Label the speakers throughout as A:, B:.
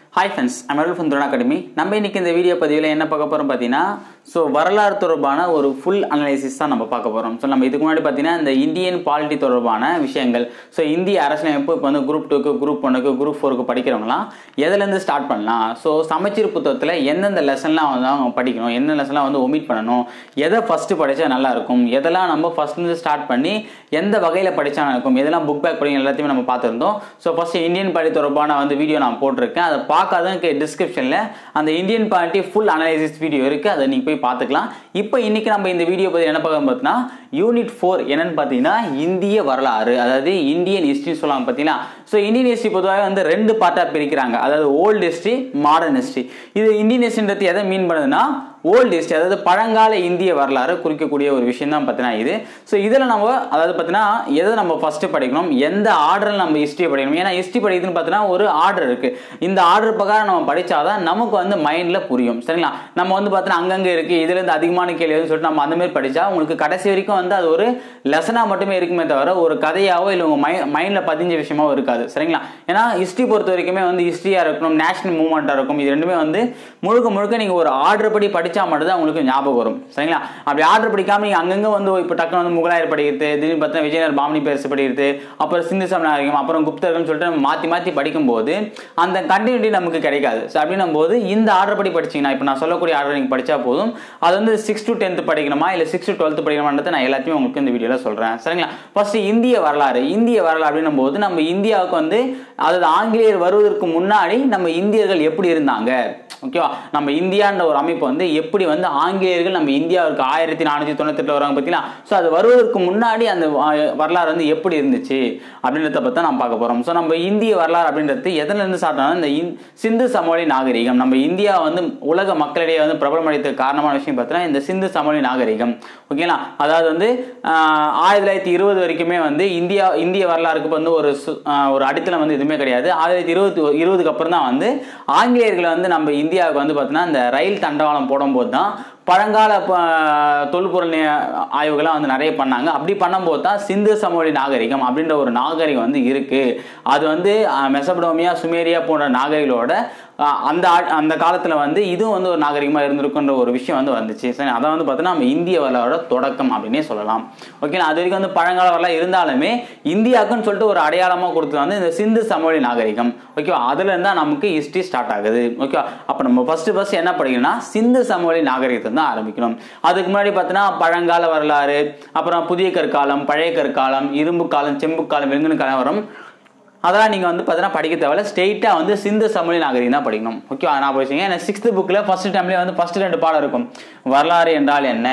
A: Hi friends அமரல் ஃபன் துரன் அகாடமி நம்ம இன்னைக்கு இந்த வீடியோ பதிவில் என்ன பார்க்க போகிறோம் பார்த்தீங்கன்னா ஸோ வரலாறு தொடர்பான ஒரு ஃபுல் அனலைசிஸ் தான் நம்ம பார்க்க போகிறோம் ஸோ நம்ம இதுக்கு முன்னாடி பார்த்தீங்கன்னா இந்த இந்தியன் பாலிட்டி தொடர்பான விஷயங்கள் ஸோ இந்திய அரசியலமைப்பு இப்போ வந்து குரூப் டூக்கு குரூப் ஒன்றுக்கு குரூப் ஃபோருக்கு படிக்கிறவங்களாம் எதுலேருந்து ஸ்டார்ட் பண்ணலாம் ஸோ சமச்சீர் புத்தகத்தில் எந்தெந்த லெசன்லாம் வந்து அவங்க படிக்கணும் எந்த லெசன்லாம் வந்து ஒமிட் பண்ணணும் எதை ஃபஸ்ட்டு படித்தா நல்லா இருக்கும் எதெல்லாம் நம்ம ஃபஸ்ட்லேருந்து ஸ்டார்ட் பண்ணி எந்த வகையில் படித்தா நல்லா இருக்கும் எதெல்லாம் புக் பேக் படிங்க எல்லாத்தையுமே நம்ம பார்த்துருந்தோம் ஸோ ஃபஸ்ட்டு இந்தியன் பாலிட்டி தொடர்பான வந்து வீடியோ நான் போட்டிருக்கேன் அதை பார்க்காதவங்க டிஸ்கிரிப்ஷனில் அந்த Indian polity full analysis video இருக்குது அதை நீங்கள் போய் பார்த்துக்கலாம் இப்போ இன்றைக்கி நம்ம இந்த வீடியோ பற்றி என்ன பார்க்க பார்த்தீங்கன்னா யூனிட் ஃபோர் என்னன்னு பார்த்தீங்கன்னா இந்திய வரலாறு அதாவது இந்தியன் ஹிஸ்ட்ரின்னு சொல்லுவாங்க பார்த்தீங்களா ஸோ இந்தியன் ஹிஸ்ட்ரி பொதுவாக வந்து ரெண்டு பார்ட்டாக பிரிக்கிறாங்க அதாவது ஓல்டு ஹிஸ்ட்ரி மாடர்ன் ஹிஸ்ட்ரி இது இந்தியன் ஹிஸ்ட்ரின்றது எதை மீன் பண்ணுதுன்னா ஓல்டு ஹிஸ்ட்ரி அதாவது பழங்கால இந்திய வரலாறு குறிக்கக்கூடிய ஒரு விஷயம் தான் பார்த்தீங்கன்னா இது ஸோ இதில் நம்ம அதாவது பார்த்தீங்கன்னா எதை நம்ம ஃபஸ்ட்டு படிக்கணும் எந்த ஆர்டரில் நம்ம ஹிஸ்ட்ரியை படிக்கணும் ஏன்னா ஹிஸ்ட்ரி படிக்கிறதுன்னு பார்த்தீங்கன்னா ஒரு ஆர்டர் இருக்குது இந்த ஆர்டர் பிரகாரம் நம்ம படித்தாதான் நமக்கு வந்து மைண்டில் புரியும் சரிங்களா நம்ம வந்து பார்த்தீங்கன்னா அங்கங்கே இருக்குது இதுலேருந்து அதிகமான கேள்வி எதுன்னு சொல்லிட்டு நம்ம அந்த மாதிரி படித்தா உங்களுக்கு கடைசி வரைக்கும் வந்து அது ஒரு லெசனாக மட்டுமே இருக்குமே தவிர ஒரு கதையாவோ இல்லை உங்கள் மை மைண்டில் பதிஞ்ச விஷயமாவோ இருக்காது சரிங்களா ஏன்னா ஹிஸ்ட்ரி பொறுத்த வரைக்குமே வந்து ஹிஸ்ட்ரியாக இருக்கணும் நேஷனல் மூவ்மெண்ட்டாக இருக்கும் இது ரெண்டுமே வந்து முழுக்க முழுக்க நீங்கள் ஒரு ஆர்டர் படி படித்தா மட்டும்தான் உங்களுக்கு ஞாபகம் வரும் சரிங்களா அப்படி ஆர்டர் படிக்காமல் நீங்கள் அங்கங்கே வந்து இப்போ டக்குனு வந்து முகலாயர் படிக்கிறது திடீர்னு பார்த்தா விஜயநகர் பாமனி பேரரசு படிக்கிறது அப்புறம் சிந்து சமநாயகம் அப்புறம் குப்தர்கள்னு சொல்லிட்டு நம்ம மாற்றி மாற்றி படிக்கும்போது அந்த கண்டினியூட்டி நமக்கு கிடைக்காது ஸோ அப்படின்னும் போது இந்த ஆர்டர் படி படிச்சிங்கன்னா இப்போ நான் சொல்லக்கூடிய ஆர்டர் நீங்கள் படித்தா போதும் அது வந்து சிக்ஸ் டு டென்த் படிக்கணுமா இல்லை சிக்ஸ் டு டுவெல்த் படிக்கணுமான்றதை நான் எல்லாத்தையும் உங்களுக்கு இந்த வீடியோவில் சொல்கிறேன் சரிங்களா ஃபர்ஸ்ட் இந்திய வரலாறு இந்திய வரலாறு அப்படின்னும் போது நம்ம இந்தியாவுக்கு வந்து அதாவது ஆங்கிலேயர் வருவதற்கு முன்னாடி நம்ம இந்தியர்கள் எப்படி இருந்தாங்க ஓகேவா நம்ம இந்தியான்ற ஒரு அமைப்பு வந்து எப்படி வந்து ஆங்கிலேயர்கள் நம்ம இந்தியாவுக்கு ஆயிரத்தி நானூற்றி தொண்ணூத்தெட்டில் வராங்க பார்த்தீங்களா ஸோ அது வருவதற்கு முன்னாடி அந்த வரலாறு வந்து எப்படி இருந்துச்சு அப்படின்றத பற்றி நம்ம பார்க்க போகிறோம் ஸோ நம்ம இந்திய வரலாறு அப்படின்றது எதுலேருந்து ஸ்டார்ட் ஆனா இந்த சிந்து சமவெளி நாகரிகம் நம்ம இந்தியா வந்து உலக மக்களிடையே வந்து பிரபலமடைறதுக்கு காரணமான விஷயம் பார்த்தீங்கன்னா இந்த சிந்து சமவெளி நாகரிகம் ஓகேங்களா அதாவது வந்து ஆயிரத்தி தொள்ளாயிரத்தி இருபது வரைக்குமே வந்து இந்தியா இந்திய வரலாறுக்கு வந்து ஒரு ஒரு அடித்தளம் வந்து எதுவுமே கிடையாது ஆயிரத்தி இருபத்தி இருபதுக்கு அப்புறம் தான் வந்து ஆங்கிலேயர்களை வந்து நம்ம இந்தியாவுக்கு வந்து பார்த்தீங்கன்னா இந்த ரயில் தண்டவாளம் போடும்போது தான் பழங்கால தொல்பொருள் ஆய்வுகள்லாம் வந்து நிறைய பண்ணாங்க அப்படி பண்ணும்போது தான் சிந்து சமவெளி நாகரிகம் அப்படின்ற ஒரு நாகரிகம் வந்து இருக்குது அது வந்து மெசபடோமியா சுமேரியா போன்ற நாகரிகளோட அந்த அந்த காலத்தில் வந்து இதுவும் வந்து ஒரு நாகரிகமாக இருந்திருக்குன்ற ஒரு விஷயம் வந்து வந்துச்சு சரி அதை வந்து பார்த்தீங்கன்னா நம்ம இந்திய வரலாறோட தொடக்கம் அப்படின்னே சொல்லலாம் ஓகேங்களா அது வரைக்கும் வந்து பழங்கால வரலாறு இருந்தாலுமே இந்தியாவுக்குன்னு சொல்லிட்டு ஒரு அடையாளமாக கொடுத்தது வந்து இந்த சிந்து சமவெளி நாகரிகம் ஓகேவா அதுல இருந்தா நமக்கு ஹிஸ்ட்ரி ஸ்டார்ட் ஆகுது ஓகேவா அப்போ நம்ம ஃபர்ஸ்ட் ஃபர்ஸ்ட் என்ன படிக்கணும்னா சிந்து சமவெளி நாகரிகத்தை தான் ஆரம்பிக்கணும் அதுக்கு முன்னாடி பார்த்தீங்கன்னா பழங்கால வரலாறு அப்புறம் புதிய கற்காலம் பழைய கற்காலம் இரும்பு காலம் செம்பு காலம் வெங்கன காலம் வரும் அதெல்லாம் நீங்கள் வந்து பார்த்தீங்கன்னா படிக்க தேவையில்ல ஸ்ட்ரெயிட்டாக வந்து சிந்து சமொழி நாகரிகம் தான் படிக்கணும் ஓகே நான் போயிடுச்சிங்க ஏன்னா சிக்ஸ்த்து புக்கில் ஃபஸ்ட்டு டைம்லேயே வந்து ஃபஸ்ட்டு ரெண்டு பாடம் இருக்கும் வரலாறு என்றால் என்ன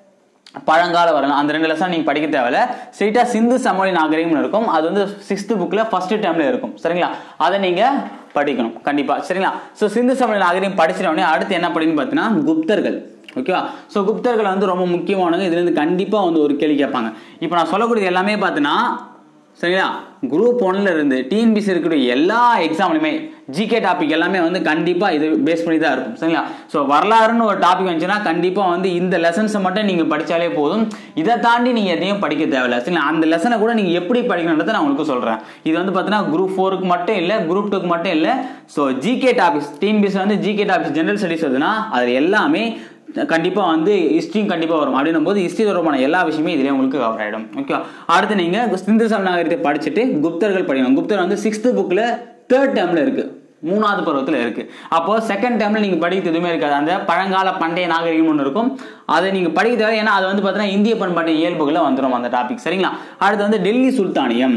A: பழங்கால வரலாம் அந்த ரெண்டு லெசன் நீங்கள் படிக்க தேவையில்ல ஸ்ட்ரெயிட்டாக சிந்து சமொழி நாகரிகம்னு இருக்கும் அது வந்து சிக்ஸ்த்து புக்கில் ஃபஸ்ட்டு டைமில் இருக்கும் சரிங்களா அதை நீங்கள் படிக்கணும் கண்டிப்பாக சரிங்களா ஸோ சிந்து சமொழி நாகரிகம் படிச்சிட்டோடனே அடுத்து என்ன படின்னு பார்த்தீங்கன்னா குப்தர்கள் ஓகேவா ஸோ குப்தர்கள் வந்து ரொம்ப முக்கியமானவங்க இதுலேருந்து கண்டிப்பாக வந்து ஒரு கேள்வி கேட்பாங்க இப்போ நான் சொல்லக்கூடியது எல்லாமே பார்த்தீங்கன்னா சரிங்களா குரூப் ஒன்ல இருந்து டிஎன்பிசி இருக்கக்கூடிய எல்லா எக்ஸாம்லையுமே ஜிகே டாபிக் எல்லாமே வந்து கண்டிப்பாக இது பேஸ் பண்ணி தான் இருக்கும் சரிங்களா ஸோ வரலாறுன்னு ஒரு டாபிக் வந்துச்சுன்னா கண்டிப்பாக வந்து இந்த லெசன்ஸை மட்டும் நீங்கள் படித்தாலே போதும் இதை தாண்டி நீங்கள் எதையும் படிக்க தேவையில்ல சரிங்களா அந்த லெசனை கூட நீங்கள் எப்படி படிக்கணுன்றதை நான் உங்களுக்கு சொல்கிறேன் இது வந்து பார்த்தீங்கன்னா குரூப் ஃபோருக்கு மட்டும் இல்லை குரூப் டூக்கு மட்டும் இல்லை ஸோ ஜிகே டாபிக்ஸ் டிஎன்பிசி வந்து ஜிகே டாபிக்ஸ் ஜென்ரல் ஸ்டடிஸ் வருதுன்னா அது எல்லாமே கண்டிப்பாக வந்து ஹிஸ்ட்ரியும் கண்டிப்பாக வரும் அப்படின்னும் போது ஹிஸ்ட்ரி தொடர்பான எல்லா விஷயமே இதிலே உங்களுக்கு கவர் ஆகிடும் ஓகே அடுத்து நீங்கள் சிந்து சமநாகரிகத்தை படிச்சுட்டு குப்தர்கள் படிக்கணும் குப்தர் வந்து சிக்ஸ்த்து புக்கில் தேர்ட் டேர்மில் இருக்குது மூணாவது பருவத்தில் இருக்குது அப்போது செகண்ட் டைமில் நீங்கள் படிக்கிறது எதுவுமே இருக்காது அந்த பழங்கால பண்டைய நாகரிகம் ஒன்று இருக்கும் அதை நீங்கள் படிக்க தேவை ஏன்னா அது வந்து பார்த்தீங்கன்னா இந்திய பண்பாட்டின் இயல்புகளில் வந்துடும் அந்த டாபிக் சரிங்களா அடுத்து வந்து டெல்லி சுல்தானியம்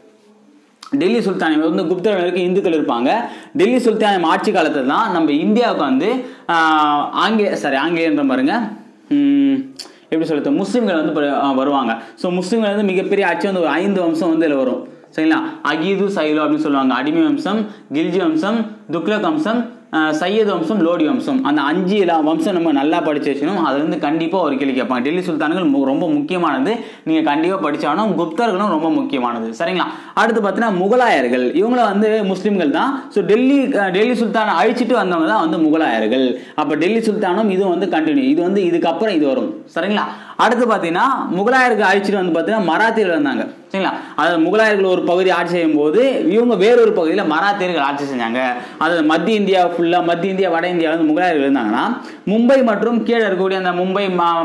A: டெல்லி சுல்தானியம் வந்து குப்தர்களுக்கு இந்துக்கள் இருப்பாங்க டெல்லி சுல்தானியம் ஆட்சி காலத்தில் தான் நம்ம இந்தியாவுக்கு வந்து ஆங்கில சாரி ஆங்கிலேயன்ற பாருங்க எப்படி சொல்லுறது முஸ்லீம்கள் வந்து வருவாங்க ஸோ முஸ்லீம்கள் வந்து மிகப்பெரிய ஆட்சி வந்து ஒரு ஐந்து வம்சம் வந்து இதில் வரும் சரிங்களா அகீது சைலோ அப்படின்னு சொல்லுவாங்க அடிமை வம்சம் கில்ஜி வம்சம் துக்லக் வம்சம் சையது வம்சம் லோடி வம்சம் அந்த அஞ்சு வம்சம் நம்ம நல்லா படிச்சு வச்சுக்கணும் அது வந்து கண்டிப்பாக ஒரு கேள்வி கேட்பாங்க டெல்லி சுல்தான்கள் ரொம்ப முக்கியமானது நீங்கள் கண்டிப்பாக படித்தாலும் குப்தர்களும் ரொம்ப முக்கியமானது சரிங்களா அடுத்து பார்த்தீங்கன்னா முகலாயர்கள் இவங்கள வந்து முஸ்லீம்கள் தான் ஸோ டெல்லி டெல்லி சுல்தானை அழிச்சிட்டு வந்தவங்க தான் வந்து முகலாயர்கள் அப்போ டெல்லி சுல்தானும் இதுவும் வந்து கண்டினியூ இது வந்து இதுக்கப்புறம் இது வரும் சரிங்களா அடுத்து பார்த்தீங்கன்னா முகலாயர்கள் அழிச்சிட்டு வந்து பார்த்தீங்கன்னா மராத்தியர்கள் வந்தாங்க சரிங்களா அதாவது முகலாயர்கள் ஒரு பகுதி ஆட்சி செய்யும் போது இவங்க வேறொரு பகுதியில் மராத்தியர்கள் ஆட்சி செஞ்சாங்க அதாவது மத்திய இந்தியா ஃபுல்லாக மத்திய இந்தியா வட இந்தியா வந்து முகலாயர்கள் இருந்தாங்கன்னா மும்பை மற்றும் கீழே இருக்கக்கூடிய அந்த மும்பை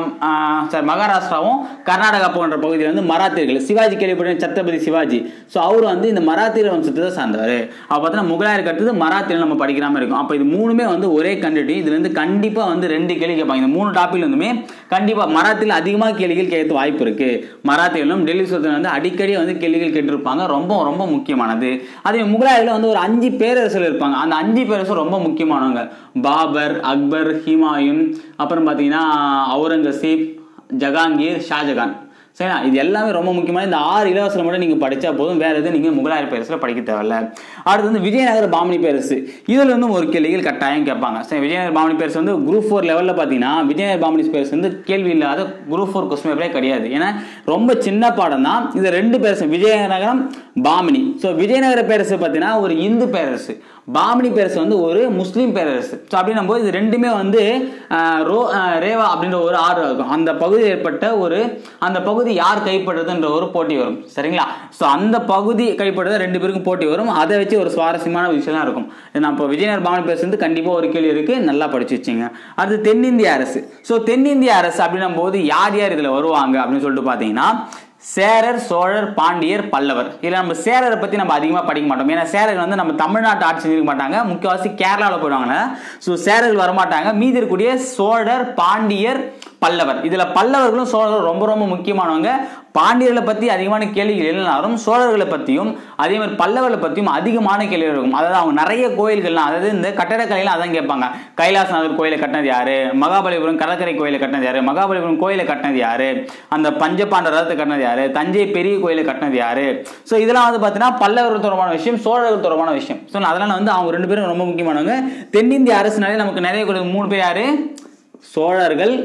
A: சார் மகாராஷ்டிராவும் கர்நாடகா போன்ற பகுதியில் வந்து மராத்தியர்கள் சிவாஜி கேள்விப்பட்ட சத்ரபதி சிவாஜி ஸோ அவர் வந்து இந்த மராத்தியர் வம்சத்தை தான் சார்ந்தவர் அப்போ பார்த்தீங்கன்னா முகலாயருக்கு அடுத்தது மராத்தியர் நம்ம படிக்கிற மாதிரி இருக்கும் அப்போ இது மூணுமே வந்து ஒரே கண்டிட்டி இதுல இருந்து கண்டிப்பாக வந்து ரெண்டு கேள்வி கேட்பாங்க இந்த மூணு டாபிக்ல இருந்துமே கண்டிப்பாக மராத்தியில் அதிகமாக கேள்விகள் கேட்க வாய்ப்பு இருக்கு மராத்தியிலும் டெல்லி சுல்தான் வந்து அடிக்கடி வந்து கேள்விகள் கேட்டிருப்பாங்க ரொம்ப ரொம்ப முக்கியமானது அதே முகலாயர்கள் வந்து ஒரு அஞ்சு பேரரசர்கள் இருப்பாங்க அந்த அஞ்சு பேரரசு ரொம்ப முக்கியமானவங்க பாபர் அக்பர் ஹிமாயூன் அப்புறம் பார்த்தீங்கன்னா அவுரங்கசீப் ஜகாங்கீர் ஷாஜகான் சரிங்களா இது எல்லாமே ரொம்ப முக்கியமான இந்த ஆறு இலவசம் மட்டும் நீங்கள் படித்தா போதும் வேறு எதுவும் நீங்கள் முகலாயர் பேரரசில் படிக்க தேவையில்ல அடுத்து வந்து விஜயநகர பாமணி பேரரசு இதில் வந்து ஒரு கேள்விகள் கட்டாயம் கேட்பாங்க சரி விஜயநகர பாமணி பேரரசு வந்து குரூப் ஃபோர் லெவலில் பார்த்தீங்கன்னா விஜயநகர பாமணி பேரரசு வந்து கேள்வி இல்லாத குரூப் ஃபோர் கொஸ்டின் பேப்பரே கிடையாது ஏன்னா ரொம்ப சின்ன பாடம் தான் இது ரெண்டு பேரரசு விஜயநகரம் பாமினி ஸோ விஜயநகர பேரரசு பார்த்தீங்கன்னா ஒரு இந்து பேரரசு பாமினி பேரரசு வந்து ஒரு முஸ்லீம் பேரரசு ஸோ அப்படின்னும் போது இது ரெண்டுமே வந்து ஆஹ், ரோ ஆஹ், ரேவா அப்படின்ற ஒரு ஆறு இருக்கும் அந்த பகுதியில் ஏற்பட்ட ஒரு அந்த பகுதி யார் கைப்படுறதுன்ற ஒரு போட்டி வரும் சரிங்களா ஸோ அந்த பகுதி கைப்படுறது ரெண்டு பேருக்கும் போட்டி வரும் அதை வச்சு ஒரு சுவாரஸ்யமான விஷயம் இருக்கும் நான் இப்போ விஜயநகர் பாமணி பேரரசு வந்து கண்டிப்பாக ஒரு கேள்வி இருக்கு நல்லா படிச்சு வச்சுங்க அடுத்து தென்னிந்திய அரசு ஸோ தென்னிந்திய அரசு அப்படின்னும் போது யார் யார் இதில் வருவாங்க அப்படின்னு சொல்லிட்டு பார்த்தீங்கன்னா சேரர் சோழர் பாண்டியர் பல்லவர் இதில் நம்ம சேரரை பற்றி நம்ம அதிகமாக படிக்க மாட்டோம் ஏன்னா சேரர்கள் வந்து நம்ம தமிழ்நாட்டு ஆட்சி செஞ்சிருக்க மாட்டாங்க முக்கியவாசி கேரளாவில் போயிடுவாங்க ஸோ சேரர்கள் வரமாட்டாங்க மீதி இருக்கக்கூடிய சோழர் பாண்டியர் பல்லவர் இதில் பல்லவர்களும் சோழர்களும் ரொம்ப ரொம்ப முக்கியமானவங்க பாண்டியர்களை பற்றி அதிகமான கேள்விகள் இல்லைனாலும் சோழர்களை பற்றியும் அதே மாதிரி பல்லவர்களை பற்றியும் அதிகமான கேள்விகள் இருக்கும் அதாவது அவங்க நிறைய கோயில்கள்லாம் அதாவது இந்த கட்டடக்கலையெல்லாம் அதான் கேட்பாங்க கைலாசநாதர் கோயிலை கட்டினது யாரு மகாபலிபுரம் கடற்கரை கோயிலை கட்டினது யாரு மகாபலிபுரம் கோயிலை கட்டினது யாரு அந்த பஞ்சபாண்ட ரதத்தை கட்டினது யாரு தஞ்சை பெரிய கோயிலை கட்டினது யாரு ஸோ இதெல்லாம் வந்து பார்த்தீங்கன்னா பல்லவர்கள் தொடர்பான விஷயம் சோழர்கள் தொடர்பான விஷயம் ஸோ அதனால வந்து அவங்க ரெண்டு பேரும் ரொம்ப முக்கியமானவங்க தென்னிந்திய அரசுனாலே நமக்கு நிறைய கொடுக்குது. மூணு பேர் யாரு சோழர்கள்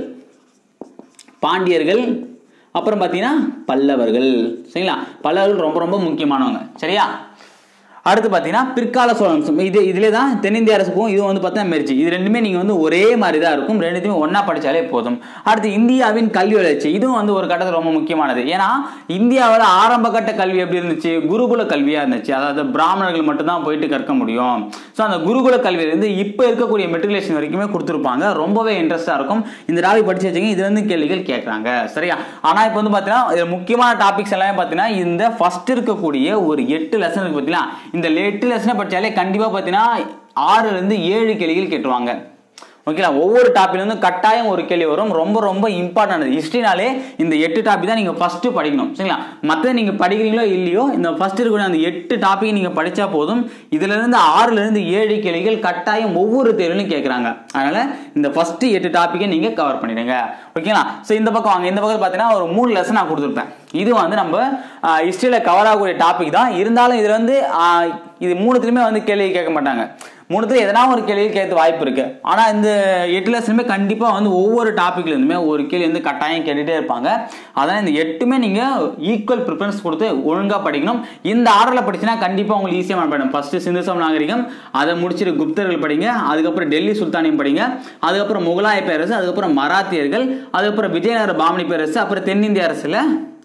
A: பாண்டியர்கள் அப்புறம் பார்த்தீங்கன்னா பல்லவர்கள் சரிங்களா பல்லவர்கள் ரொம்ப ரொம்ப முக்கியமானவங்க சரியா அடுத்து பார்த்தீங்கன்னா பிற்கால சோழ வம்சம் இது இதிலே தான் தென்னிந்திய அரசுக்கும் இது வந்து பார்த்தீங்கன்னா மெர்ஜி இது ரெண்டுமே நீங்கள் வந்து ஒரே மாதிரி தான் இருக்கும் ரெண்டுத்தையுமே ஒன்றா படித்தாலே போதும் அடுத்து இந்தியாவின் கல்வி வளர்ச்சி இதுவும் வந்து ஒரு கட்டத்தில் ரொம்ப முக்கியமானது ஏன்னா இந்தியாவில் ஆரம்ப கட்ட கல்வி எப்படி இருந்துச்சு குருகுல கல்வியாக இருந்துச்சு அதாவது பிராமணர்கள் மட்டும்தான் போயிட்டு கற்க முடியும் ஸோ அந்த குருகுல கல்வியிலேருந்து இப்போ இருக்கக்கூடிய மெட்ரிகுலேஷன் வரைக்குமே கொடுத்துருப்பாங்க ரொம்பவே இன்ட்ரெஸ்டாக இருக்கும் இந்த டாபிக் படிச்சு வச்சுங்க இதுல இருந்து கேள்விகள் கேட்குறாங்க சரியா ஆனால் இப்போ வந்து பார்த்தீங்கன்னா இதுல முக்கியமான டாபிக்ஸ் எல்லாமே பார்த்தீங்கன்னா இந்த ஃபர்ஸ்ட் இருக்கக்கூடிய ஒரு எட்டு லெசன் இருக்கு பார்த்தீங்களா இந்த எட்டு லெசனை படிச்சாலே கண்டிப்பாக பார்த்தீங்கன்னா ஆறுலேருந்து ஏழு கேள்விகள் கேட்டுருவாங்க ஓகேங்களா ஒவ்வொரு டாபிக்ல இருந்து கட்டாயம் ஒரு கேள்வி வரும் ரொம்ப ரொம்ப இம்பார்ட்டன்ட் ஹிஸ்ட்ரினாலே இந்த எட்டு டாபிக் தான் நீங்கள் ஃபஸ்ட்டு படிக்கணும் சரிங்களா மற்ற நீங்கள் படிக்கிறீங்களோ இல்லையோ இந்த ஃபஸ்ட் இருக்கக்கூடிய அந்த எட்டு டாபிக் நீங்கள் படித்தா போதும் இதுல இருந்து ஆறுல இருந்து ஏழு கேள்விகள் கட்டாயம் ஒவ்வொரு தேர்விலும் கேட்குறாங்க அதனால இந்த ஃபர்ஸ்ட் எட்டு டாப்பிக்கை நீங்கள் கவர் பண்ணிடுங்க ஓகேங்களா ஸோ இந்த பக்கம் வாங்க இந்த பக்கம் பார்த்தீங்கன்னா ஒரு மூணு லெசன் நான் கொடுத்துருப்பேன் இது வந்து நம்ம ஹிஸ்ட்ரியில் கவர் ஆகக்கூடிய டாபிக் தான் இருந்தாலும் இதுல வந்து ஆஹ், இது மூணுத்துலையுமே வந்து கேள்வி கேட்க மாட்டாங்க மூணுத்துல எதனா ஒரு கேள்வி கேட்க வாய்ப்பு இருக்கு ஆனா இந்த எட்டு லெசனுமே கண்டிப்பா வந்து ஒவ்வொரு டாபிக்ல இருந்துமே ஒரு கேள்வி வந்து கட்டாயம் கேட்டுட்டே இருப்பாங்க அதனால இந்த எட்டுமே நீங்க ஈக்குவல் ப்ரிஃபரன்ஸ் கொடுத்து ஒழுங்கா படிக்கணும் இந்த ஆர்டர்ல படிச்சுன்னா கண்டிப்பா உங்களுக்கு ஈஸியா படிக்கணும் ஃபர்ஸ்ட் சிந்து சம நாகரிகம் அதை முடிச்சுட்டு குப்தர்கள் படிங்க அதுக்கப்புறம் டெல்லி சுல்தானியம் படிங்க அதுக்கப்புறம் முகலாய பேரரசு அதுக்கப்புறம் மராத்தியர்கள் அதுக்கப்புறம் விஜயநகர பாமணி பேரரசு அப்புறம் தென்னிந்திய அரசுல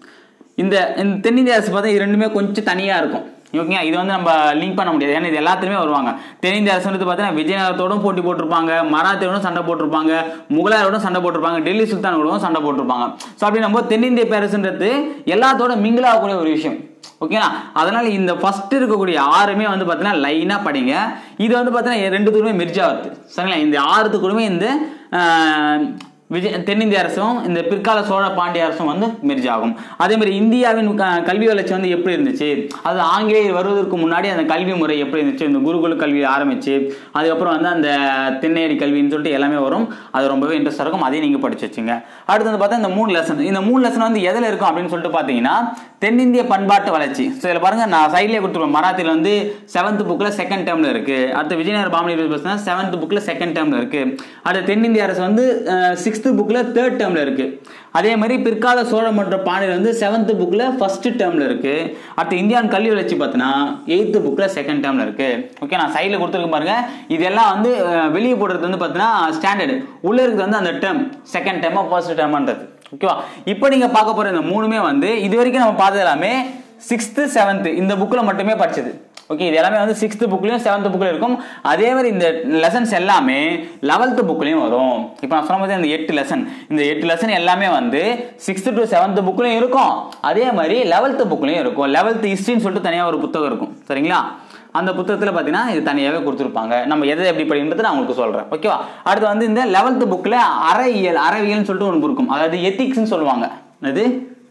A: இந்த இந்த தென்னிந்திய அரசு பார்த்தா இது ரெண்டுமே கொஞ்சம் தனியாக இருக்கும் ஓகேங்க இது வந்து நம்ம லிங்க் பண்ண முடியாது ஏன்னா இது எல்லாத்துலேயுமே வருவாங்க தென்னிந்திய அரசு வந்து பார்த்தீங்கன்னா விஜயநகரத்தோடும் போட்டி போட்டிருப்பாங்க மராத்தியோடும் சண்டை போட்டிருப்பாங்க முகலாயரோடும் சண்டை போட்டிருப்பாங்க டெல்லி சுல்தானோடும் சண்டை போட்டிருப்பாங்க ஸோ அப்படி நம்ம தென்னிந்திய பேரரசுன்றது எல்லாத்தோட மிங்கிள் ஆகக்கூடிய ஒரு விஷயம் ஓகேங்களா அதனால இந்த ஃபர்ஸ்ட் இருக்கக்கூடிய ஆறுமே வந்து பார்த்தீங்கன்னா லைனாக படிங்க இது வந்து பார்த்தீங்கன்னா ரெண்டு தூரமே மிர்ஜா வருது சரிங்களா இந்த ஆறுத்துக்குமே இந்த ஆஹ், விஜய் தென்னிந்திய அரசும் இந்த பிற்கால சோழ பாண்டிய அரசும் வந்து மெர்ஜ் ஆகும் அதே மாதிரி இந்தியாவின் க- கல்வி வளர்ச்சி வந்து எப்படி இருந்துச்சு அது ஆங்கிலேயர் வருவதற்கு முன்னாடி அந்த கல்வி முறை எப்படி இருந்துச்சு இந்த குருகுல கல்வி ஆரம்பிச்சு அதுக்கப்புறம் வந்து அந்த தென்னேரி கல்வின்னு சொல்லிட்டு எல்லாமே வரும் அது ரொம்பவே இன்ட்ரெஸ்டாக இருக்கும் அதையும் நீங்கள் படிச்சு வச்சுங்க அடுத்து வந்து பார்த்தா இந்த மூணு லெசன் இந்த மூணு லெசன் வந்து எதில் இருக்கும் அப்படின்னு சொல்லிட்டு பார்த்தீங்கன்னா தென்னிந்திய பண்பாட்டு வளர்ச்சி ஸோ இதில் பாருங்க நான் சைட்லேயே கொடுத்துருவேன் மராத்தியில் வந்து செவன்த் புக்கில் செகண்ட் டேர்மில் இருக்கு அடுத்து விஜயநகர் பாமணி பார்த்தீங்கன்னா செவன்த் புக்கில் செகண்ட் டேர்மில் இருக்கு அடுத்து தென்னிந்திய அரசு வந்து சிக்ஸ்த் புக்கில் தேர்ட் டேர்மில் இருக்கு அதே மாதிரி பிற்கால சோழ மற்றும் பாண்டியர் வந்து செவன்த் புக்கில் ஃபர்ஸ்ட் டேர்மில் இருக்கு அடுத்து இந்தியாவின் கல்வி வளர்ச்சி பார்த்தீங்கன்னா எயித்து புக்கில் செகண்ட் டேர்மில் இருக்கு ஓகே நான் சைடில் கொடுத்துருக்க பாருங்க இதெல்லாம் வந்து அஹ், வெளியே போடுறது வந்து பார்த்தீங்கன்னா ஸ்டாண்டர்டு உள்ள இருக்கிறது வந்து அந்த டேர்ம் செகண்ட் டேர்மா ஃபர்ஸ்ட் டேர்மான்றது ஓகேவா இப்போ நீங்க பார்க்க போற இந்த மூணுமே வந்து இது வரைக்கும் நம்ம பார்த்தது எல்லாமே சிக்ஸ்த்து செவன்த்து இந்த புக்கில் மட்டுமே படிச்சது ஓகே இது எல்லாமே வந்து சிக்ஸ்த் புக்லையும் செவன்த் புக்லையும் இருக்கும் அதே மாதிரி இந்த லெசன்ஸ் எல்லாமே லெவல்த் புக்லையும் வரும் இப்போ நான் சொன்ன மாதிரி இந்த எட்டு லெசன் இந்த எட்டு லெசன் எல்லாமே வந்து சிக்ஸ்த் டு செவன்த் புக்லையும் இருக்கும் அதே மாதிரி லெவல்த் புக்லையும் இருக்கும் லெவல்த் ஹிஸ்ட்ரின்னு சொல்லிட்டு தனியாக ஒரு புத்தகம் இருக்கும் சரிங்களா அந்த புத்தகத்தில் பார்த்தீங்கன்னா இது தனியாகவே கொடுத்துருப்பாங்க நம்ம எதை எப்படி படிக்கிறது நான் உங்களுக்கு சொல்கிறேன் ஓகேவா அடுத்து வந்து இந்த லெவல்த் புக்கில் அறவியல் அறவியல்னு சொல்லிட்டு ஒன்று இருக்கும் அதாவது எத்திக்ஸ்னு சொல்லுவாங்க அது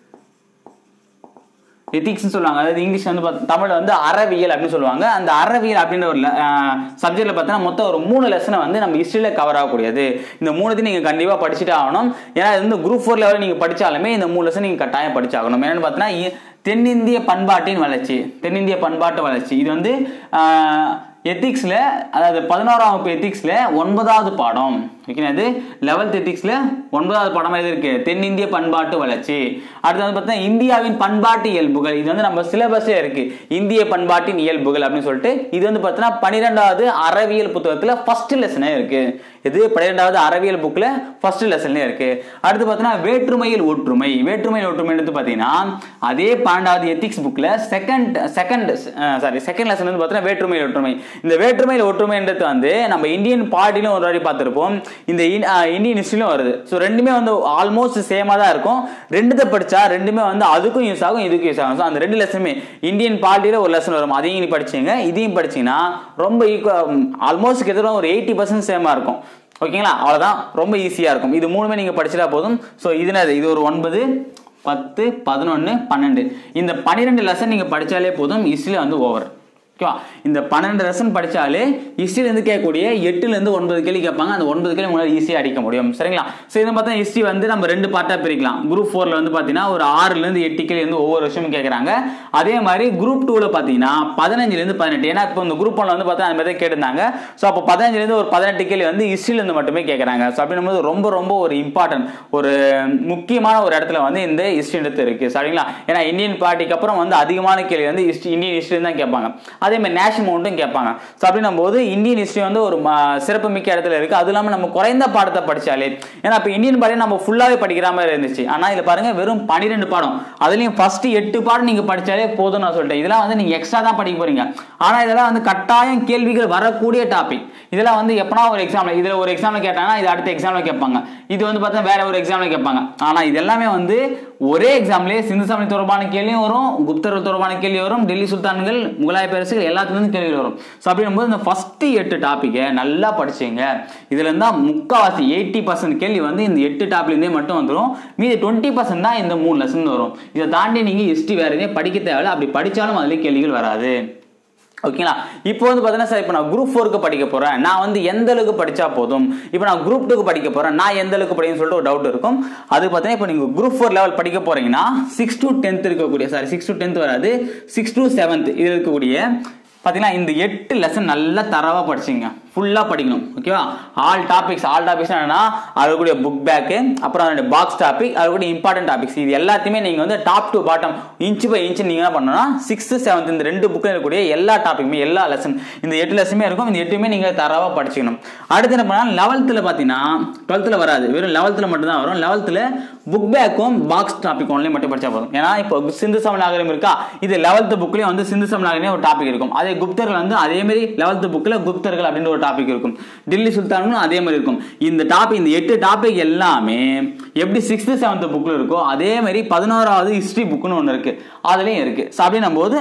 A: எத்திக்ஸ்னு சொல்லுவாங்க அதாவது இங்கிலீஷ் வந்து பார்த்து தமிழ்ல வந்து அறவியல் அப்படின்னு சொல்லுவாங்க அந்த அறவியல் அப்படின்ற ஒரு சப்ஜெக்ட்ல பார்த்தீங்கன்னா மொத்தம் ஒரு மூணு லெசனை வந்து நம்ம ஹிஸ்ட்ரியில கவர் ஆகக்கூடியது இந்த மூணுத்தையும் நீங்க கண்டிப்பா படிச்சுட்டு ஆகணும் ஏன்னா இது வந்து குரூப் ஃபோர் லெவலில் நீங்க படிச்சாலுமே இந்த மூணு லெசன் நீங்க கட்டாயம் படிச்சாகணும் என்னன்னு பார்த்தீங்கன்னா இ- தென்னிந்திய பண்பாட்டின் வளர்ச்சி தென்னிந்திய பண்பாட்டு வளர்ச்சி இது வந்து எத்திக்ஸில் அதாவது பதினோராம் வகுப்பு எத்திக்ஸில் ஒன்பதாவது பாடம் ஓகேங்களா இது லெவல்த் எத்திக்ஸில் ஒன்பதாவது பாடமாக இது இருக்கு தென்னிந்திய பண்பாட்டு வளர்ச்சி அடுத்து வந்து பார்த்தீங்கன்னா இந்தியாவின் பண்பாட்டு இயல்புகள் இது வந்து நம்ம சிலபஸே இருக்கு இந்திய பண்பாட்டின் இயல்புகள் அப்படின்னு சொல்லிட்டு இது வந்து பார்த்தீங்கன்னா பன்னிரெண்டாவது அறவியல் புத்தகத்தில் ஃபர்ஸ்ட் லெசனே இருக்கு இது பன்னிரெண்டாவது அறவியல் புக்கில் ஃபர்ஸ்ட் லெசன்லேயே இருக்கு அடுத்து பார்த்தீங்கன்னா வேற்றுமையில் ஒற்றுமை வேற்றுமையில் ஒற்றுமை எடுத்து பார்த்தீங்கன்னா அதே பன்னெண்டாவது எத்திக்ஸ் புக்கில் second second sorry second lesson வந்து பார்த்தீங்கன்னா வேற்றுமையில் ஒற்றுமை இந்த வேற்றுமையில் ஒற்றுமைன்றது வந்து நம்ம இந்தியன் பார்ட்டிலும் ஒரு வாட்டி பார்த்துருப்போம் இந்த இன்- அஹ் இந்தியன் ஹிஸ்ட்ரியிலும் வருது ஸோ ரெண்டுமே வந்து ஆல்மோஸ்ட் சேமாக தான் இருக்கும் ரெண்டுத்தை படிச்சா ரெண்டுமே வந்து அதுக்கும் யூஸ் ஆகும் இதுக்கும் யூஸ் ஆகும் ஸோ அந்த ரெண்டு லெசனுமே இந்தியன் பார்ட்டியில் ஒரு லெசன் வரும் அதையும் நீ படிச்சீங்க இதையும் படிச்சீங்கன்னா ரொம்ப ஈக்குவல் ஆல்மோஸ்ட் கிட்டத்தட்ட ஒரு எயிட்டி பர்சன்ட் சேமாக இருக்கும் ஓகேங்களா அவ்வளோதான் ரொம்ப ஈஸியாக இருக்கும் இது மூணுமே நீங்கள் படிச்சிட்டா போதும் ஸோ இது இது ஒரு ஒன்பது பத்து பதினொன்று பன்னெண்டு இந்த பன்னிரெண்டு லெசன் நீங்கள் படித்தாலே போதும் ஹிஸ்ட்ரியில் வந்து ஓவர் ஓகேவா இந்த பன்னெண்டு லெசன் படிச்சாலே ஹிஸ்ட்ரியிலேருந்து கேட்கக்கூடிய எட்டுலேருந்து ஒன்பது கேள்வி கேட்பாங்க அந்த ஒன்பது கேள்வி உங்களால் ஈஸியாக அடிக்க முடியும் சரிங்களா ஸோ இதை பார்த்தா ஹிஸ்ட்ரி வந்து நம்ம ரெண்டு பார்ட்டாக பிரிக்கலாம் குரூப் ஃபோரில் வந்து பார்த்தீங்கன்னா ஒரு ஆறுலேருந்து எட்டு கேள்வி வந்து ஒவ்வொரு வருஷமும் கேட்குறாங்க அதே மாதிரி குரூப் டூவில் பார்த்தீங்கன்னா பதினஞ்சுலேருந்து பதினெட்டு ஏன்னா இப்போ இந்த குரூப் ஒன்ல வந்து பார்த்தா அந்த மாதிரி தான் கேட்டிருந்தாங்க ஸோ அப்போ பதினஞ்சுலேருந்து ஒரு பதினெட்டு கேள்வி வந்து ஹிஸ்ட்ரியிலேருந்து மட்டுமே கேட்குறாங்க ஸோ அப்படின்னும் போது ரொம்ப ரொம்ப ஒரு இம்பார்ட்டன்ட் ஒரு முக்கியமான ஒரு இடத்துல வந்து இந்த ஹிஸ்ட்ரின்றது இருக்கு சரிங்களா ஏன்னா இந்தியன் பார்ட்டிக்கு அப்புறம் வந்து அதிகமான கேள்வி வந்து ஹிஸ்ட்ரி இந்தியன் ஹிஸ்ட்ரி தான் கேட்பாங்க அதே மாதிரி நேஷனல் மவுண்ட்டும் கேட்பாங்க ஸோ அப்படின்னும் போது இந்தியன் ஹிஸ்ட்ரி வந்து ஒரு ம- சிறப்பு மிக்க இடத்துல இருக்கு அது இல்லாமல் நம்ம குறைந்த பாடத்தை படிச்சாலே ஏன்னா இப்போ இந்தியன் பாடம் நம்ம ஃபுல்லாவே படிக்கிற மாதிரி இருந்துச்சு ஆனால் இதில் பாருங்க வெறும் பன்னிரெண்டு பாடம் அதுலயும் ஃபர்ஸ்ட் எட்டு பாடம் நீங்க படிச்சாலே போதும் நான் சொல்லிட்டேன் இதெல்லாம் வந்து நீங்க எக்ஸ்ட்ரா தான் படிக்க போறீங்க ஆனா இதெல்லாம் வந்து கட்டாயம் கேள்விகள் வரக்கூடிய டாபிக் இதெல்லாம் வந்து எப்பனா ஒரு எக்ஸாம்ல இதுல ஒரு எக்ஸாம்ல கேட்டாங்கன்னா இது அடுத்த எக்ஸாம்ல கேட்பாங்க இது வந்து பார்த்தா வேற ஒரு எக்ஸாம்ல கேட்பாங்க ஆனா இது எல்லாமே வந்து ஒரே எக்ஸாம்லயே சிந்து சமணி தொடர்பான கேள்வியும் வரும் குப்தர்கள் தொடர்பான கேள்வி வரும் டெல்லி சுல்தான்கள் முகலாய பேரரசுகள் எல்லாத்துலேருந்து கேள்வி வரும் ஸோ அப்படிங்கும்போது இந்த ஃபர்ஸ்ட் எட்டு டாப்பிக்கை நல்லா படிச்சீங்க இதுல இருந்தா முக்காவாசி எயிட்டி பர்சன்ட் கேள்வி வந்து இந்த எட்டு டாப்லேருந்தே மட்டும் வந்துடும் மீதி டுவெண்ட்டி பர்சன்ட் தான் இந்த மூணு லெசன் வரும் இதை தாண்டி நீங்க ஹிஸ்ட்ரி வேற எதையும் படிக்க தேவையில்ல அப்படி படிச்சாலும் அதுல கேள்விகள் வராது ஓகேங்களா இப்போ வந்து பார்த்தீங்கன்னா சார் இப்போ நான் குரூப் ஃபோருக்கு படிக்க போகிறேன் நான் வந்து எந்த அளவுக்கு படித்தா போதும் இப்போ நான் குரூப் டூக்கு படிக்க போகிறேன் நான் எந்த அளவுக்கு படிக்கணும்னு சொல்லிட்டு ஒரு டவுட் இருக்கும் அது பார்த்தீங்கன்னா இப்போ நீங்கள் குரூப் ஃபோர் லெவல் படிக்க போகிறீங்கன்னா சிக்ஸ் டு டென்த் இருக்கக்கூடிய சாரி சிக்ஸ் டு டென்த் வராது சிக்ஸ் டு செவன்த் இது இருக்கக்கூடிய பார்த்தீங்கன்னா இந்த எட்டு லெசன் நல்லா தரவாக படிச்சிங்க ஃபுல்லாக படிக்கணும் ஓகேவா ஆல் டாபிக்ஸ் ஆல் டாபிக்ஸ் என்னன்னா அதுக்கூடிய புக் பேக்கு அப்புறம் அதோட பாக்ஸ் டாபிக் அதுக்கூடிய இம்பார்ட்டன்ட் டாபிக்ஸ் இது எல்லாத்தையுமே நீங்கள் வந்து top to bottom inch by inch நீங்கள் என்ன பண்ணணும்னா சிக்ஸ்த்து செவன்த் இந்த ரெண்டு புக்கில் இருக்கக்கூடிய எல்லா டாபிக்குமே எல்லா லெசன் இந்த எட்டு லெசனுமே இருக்கும் இந்த எட்டுமே நீங்கள் தரவாக படிச்சுக்கணும் அடுத்து என்ன பண்ணால் லெவல்த்தில் பார்த்தீங்கன்னா டுவெல்த்தில் வராது வெறும் லெவல்த்தில் மட்டும்தான் வரும் லெவல்த்தில் புக் பேக்கும் பாக்ஸ் டாபிக் ஒன்லையும் மட்டும் படிச்சா போதும் ஏன்னா இப்போ சிந்து சமநாகரம் இருக்கா இது லெவல்த் புக்லேயும் வந்து சிந்து சமநாகரமே ஒரு டாபிக் இருக்கும் அதே குப்தர்கள் வந்து அதே மாதிரி லெவல்த் புக்கில் குப்தர்கள் அப்படின்ற ஒரு டாபிக் இருக்கும் டில்லி சுல்தானும் அதே மாதிரி இருக்கும் இந்த டாபிக் இந்த எட்டு டாபிக் எல்லாமே எப்படி சிக்ஸ்த்து செவன்த் புக்கில் இருக்கோ அதே மாதிரி பதினோராவது ஹிஸ்ட்ரி புக்குன்னு ஒன்று இருக்கு அதுலேயும் இருக்கு ஸோ அப்படின்னும் போது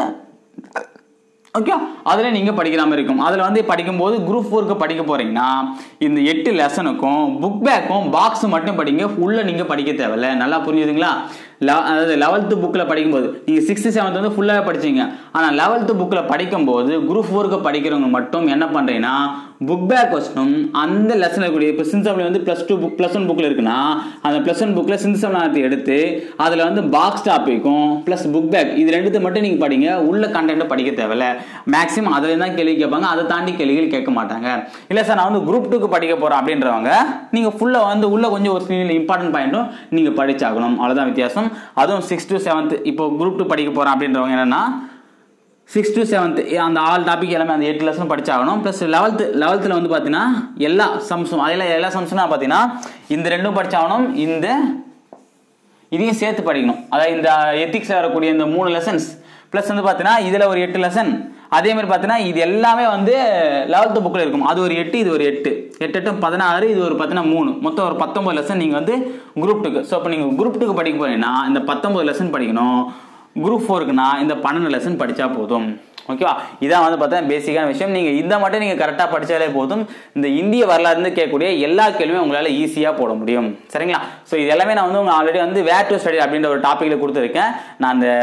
A: ஓகே அதில் நீங்கள் படிக்கிற மாதிரி இருக்கும் அதில் வந்து படிக்கும்போது குரூப் ஃபோருக்கு படிக்க போகிறீங்கன்னா இந்த எட்டு லெசனுக்கும் புக் பேக்கும் பாக்ஸ் மட்டும் படிங்க ஃபுல்லாக நீங்கள் படிக்க தேவையில்ல நல்லா புரிஞ்சுதுங்களா லெ- அதாவது லெவல்த்து புக்கில் படிக்கும்போது நீங்கள் சிக்ஸ்த்து செவன்த் வந்து ஃபுல்லாகவே படிச்சீங்க ஆனால் லெவல்த்து புக்கில் படிக்கும்போது குரூப் ஃபோருக்கு படிக்கிறவங்க மட்டும் என்ன பண்ணுறீங்கன்னா புக் பேக் கொஸ்டினும் அந்த லெசனில் இருக்கக்கூடிய இப்போ சின்சம்ல வந்து plus two book plus one புக்கில் இருக்குன்னா அந்த ப்ளஸ் ஒன் புக்கில் சின்சம்லாத்தை எடுத்து அதில் வந்து பாக்ஸ் டாப்பிக்கும் ப்ளஸ் புக் பேக் இது ரெண்டுத்தை மட்டும் நீங்கள் படிங்க உள்ள கண்டென்ட்டை படிக்க தேவையில்ல மேக்ஸிமம் அதில் தான் கேள்வி கேட்பாங்க அதை தாண்டி கேள்விகள் கேட்க மாட்டாங்க இல்லை சார் நான் வந்து குரூப் டூக்கு படிக்க போகிறேன் அப்படின்றவங்க நீங்கள் ஃபுல்லாக வந்து உள்ள கொஞ்சம் ஒரு சில இம்பார்ட்டன்ட் பாயிண்ட்டும் நீங்கள் படிச்சாகணும் அவ்வளோதான் வித்தியாசம் அதுவும் சிக்ஸ் to செவன்த் இப்போ குரூப் டூ படிக்க போகிறேன் அப்படின்றவங்க என்னன்னா சிக்ஸ் டு செவன்த் அந்த ஆல் டாபிக் எல்லாமே அந்த எட்டு லெசன் படிச்சாகணும் ப்ளஸ் லெவல்த்து லெவல்த்தில் வந்து பார்த்தீங்கன்னா எல்லா சம்ஸும் அதில் எல்லா சம்ஸும் பார்த்தீங்கன்னா இந்த ரெண்டும் படிச்சாகணும் இந்த இதையும் சேர்த்து படிக்கணும் அதாவது இந்த எத்திக்ஸ் வரக்கூடிய இந்த மூணு லெசன்ஸ் ப்ளஸ் வந்து பார்த்தீங்கன்னா இதில் ஒரு எட்டு லெசன் அதே மாதிரி பார்த்தீங்கன்னா இது எல்லாமே வந்து லெவல்த்து புக்கில் இருக்கும் அது ஒரு எட்டு இது ஒரு எட்டு எட்டு எட்டு பதினாறு இது ஒரு பார்த்தீங்கன்னா மூணு மொத்தம் ஒரு பத்தொம்பது லெசன் நீங்கள் வந்து குரூப் டூக்கு ஸோ இப்போ நீங்கள் குரூப் டூக்கு படிக்க போறீங்கன்னா இந்த பத்தொம்பது லெசன் படிக்கணும் குரூப் ஃபோருக்குன்னா இந்த பன்னெண்டு லெசன் படித்தா போதும் ஓகேவா இதான் வந்து பார்த்தா பேசிக்கான விஷயம் நீங்கள் இதை மட்டும் நீங்கள் கரெக்டாக படித்தாலே போதும் இந்த இந்திய வரலாறுந்து கேட்கக்கூடிய எல்லா கேள்வியும் உங்களால் ஈஸியாக போட முடியும் சரிங்களா ஸோ இது எல்லாமே நான் வந்து உங்கள் ஆல்ரெடி வந்து வேர் டு ஸ்டடி அப்படின்ற ஒரு டாப்பிக்கில் கொடுத்துருக்கேன் நான் அந்த